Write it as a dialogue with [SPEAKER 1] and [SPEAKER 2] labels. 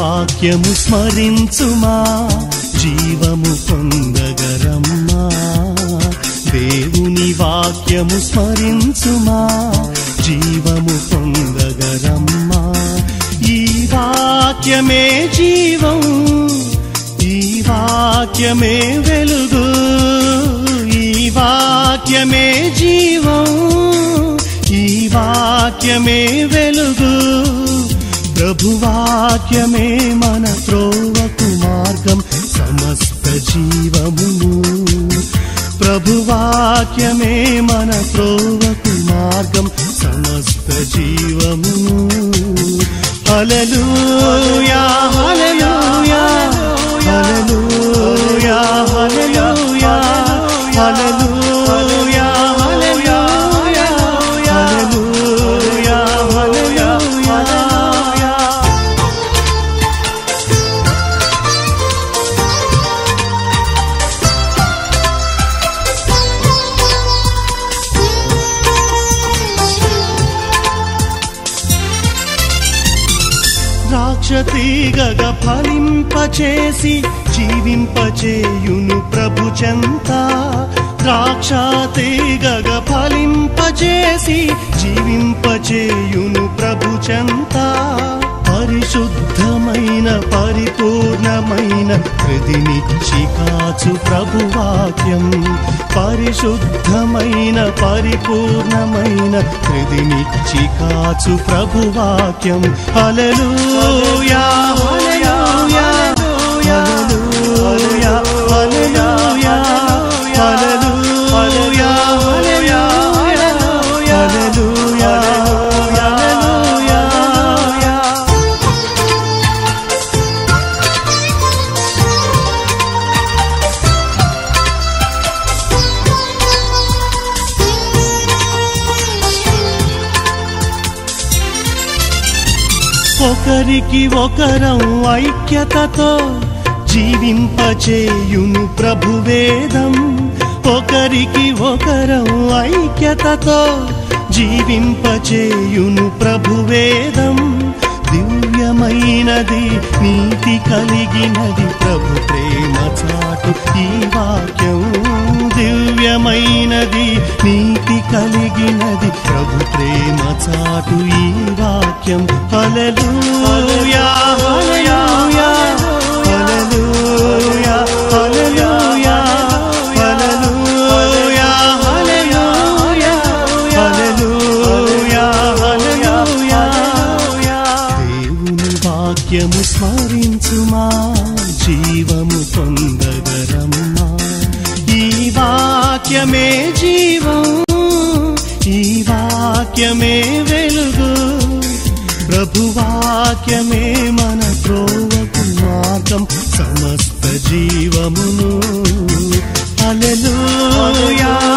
[SPEAKER 1] వాక్యము స్మరించుమా జీవము పొందగరమ్మా దేవుని వాక్యము స్మరించుమా జీవము పొందగరమ్మా ఈ వాక్యమే జీవం ఈ వాక్యమే వెలుగు ఈ వాక్యమే జీవం ఈ వాక్యమే వెలుగు ప్రభువాక్యమే మన త్రోవకు మార్గం సమస్త జీవమును ప్రభువాక్యమే మన త్రోవకు మార్గం సమస్త జీవమును హల్లెలూయా హల్లెలూయా హల్లెలూయా హల్లెలూయా హల్లెలూయా హల్లెలూయా హల్లెలూయా హల్లెలూయా ద్రాక్ష తీగగ ఫలింపచేసి జీవింపచేయును ప్రభు చెంత ద్రాక్ష తీగగ ఫలింపచేసి జీవింపచేయును ప్రభు చెంత పరిశుద్ధమైన పరిపూర్ణమైన హృదినిచ్చి కాచు ప్రభువాక్యం పరిశుద్ధమైన పరిపూర్ణమైన హృదినిచ్చి కాచు ప్రభువాక్యం హల్లెలూయా హల్లెలూయా హల్లెలూయా హల్లెలూయా హల్లెలూయా హల్లెలూయా హల్లెలూయా హల్లెలూయా ఒకరికి ఒకరం ఐక్యతతో జీవింపచేయును ప్రభువేదం ఒకరికి ఒకరం ఐక్యతతో జీవింపచేయును ప్రభువేదం దివ్యమైనది నీతి కలిగినది ప్రభు ప్రేమ చాటు ఈ వాక్యం దివ్యమైనది నీతి కలిగినది ప్రభు ప్రేమ చాటు ఈ వాక్యం హల్లెలూయా హల్లెలూయా హల్లెలూయా హల్లెలూయా హల్లెలూయా హల్లెలూయా హల్లెలూయా హల్లెలూయా దేవుని వాక్యము స్మరించుమా జీవము పొందగరమ్మా ఈ వాక్యమే జీవం ఈ వాక్యమే వెలుగు ప్రభువాక్యమే మన త్రోవకు మార్గం సమస్త జీవమును హల్లెలూయా